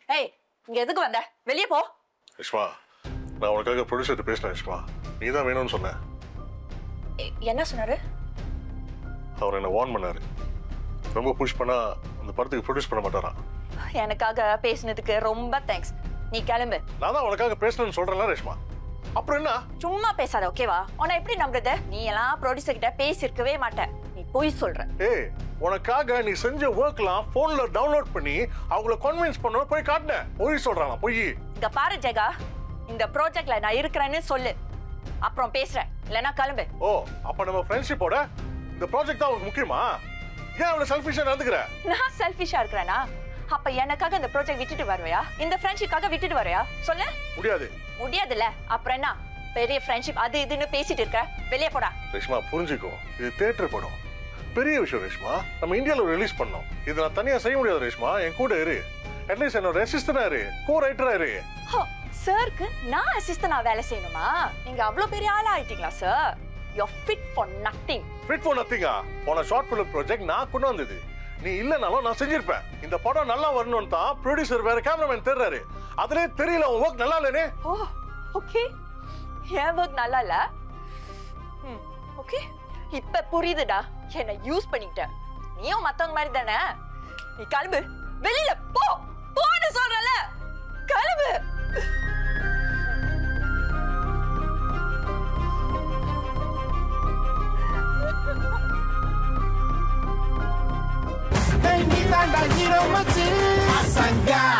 ஏய் இங்க எதுக்கு வந்த வெளியே போ யஷ்மா நான் உனக்காக ப்ரொடியூசர்கிட்ட பேசினேன் யஷ்மா நீ தான் வேணும்னு சொன்ன எ- என்ன சொன்னாரு அவர் என்னை வார்ன் பண்ணாரு ரொம்ப புஷ் பண்ணா அந்த படத்துக்கு ப்ரொடியூஸ் பண்ண மாட்டாராம் எனக்காக பேசினதுக்கு ரொம்ப தேங்க்ஸ் நீ கிளம்பு நான் தான் உனக்காக பேசணும்னு சொல்றேன்ல ரேஷ்மா அப்புறம் என்ன சும்மா பேசாத ஓகேவா உன்னை எப்படி நம்புறது நீ எல்லாம் ப்ரொடியூசர் கிட்ட பேசியிருக்கவே மாட்ட நீ பொய் சொல்ற ஏய் உனக்காக நீ செஞ்ச ஒர்க்லாம் போன்ல டவுன்லோட் பண்ணி அவங்கள கன்வின்ஸ் பண்ண போய் காட்டினேன் பொய் சொல்றானா பொய் இங்க பாரு ஜெகா இந்த ப்ராஜெக்ட்ல நான் இருக்கிறேன்னு சொல்லு அப்புறம் பேசுறேன் இல்லைன்னா கிளம்பு ஓ அப்ப நம்ம ஃப்ரெண்ட்ஷிப்போட இந்த ப்ராஜெக்ட் தான் உனக்கு முக்கியமா ஏன் அவ்வளவு செல்ஃபிஷா நடந்துக்கிற நான் செல்ஃபிஷா இருக்கிறேனா அப்ப எனக்காக இந்த ப்ராஜெக்ட் விட்டுட்டு வருவையா இந்த ஃப்ரெண்ட்ஷிப்காக விட்டுட்டு வரையா சொல்லு முடியாது முடியாதுல்ல அப்புறம் என்ன பெரிய ஃப்ரெண்ட்ஷிப் அது இதுன்னு பேசிட்டு இருக்க வெளியே போடா ரேஷ்மா புரிஞ்சுக்கோ இது தியேட்டர் படம் பெரிய விஷயம் ரேஷ்மா நம்ம இந்தியால ரிலீஸ் பண்ணோம் இதை நான் தனியா செய்ய முடியாது ரேஷ்மா என் கூட இரு அட்லீஸ்ட் என்னோட ரெசிஸ்டனா இரு கோ ரைட்டரா இரு சாருக்கு நான் அசிஸ்டன்டா வேலை செய்யணுமா நீங்க அவ்வளவு பெரிய ஆளா ஆயிட்டீங்களா sir you fit for nothing fit for நத்திங்கா போன ஷார்ட் ஃபிலிம் ப்ராஜெக்ட் நான் கொண்டு வந்தது நீ இல்லனாலும் நான் செஞ்சிருப்பேன் இந்த படம் நல்லா வரணும்னு தான் ப்ரொடியூசர் வேற கேமராமேன் தேடுறாரு அதுலயே தெரியல உன் ஒர்க் நல்லா இல்லனே ஓ ஓகே என் ஒர்க் நல்லா இல்ல ஓகே இப்ப புரியுதுடா என்ன யூஸ் பண்ணிக்கிட்ட நீயும் மத்தவங்க மாதிரி தானே நீ கிளம்பு வெளியில போ போன்னு சொல்றல கிளம்பு Hey, நீ தாண்டா ஹீரோ மச்சி அசங்கா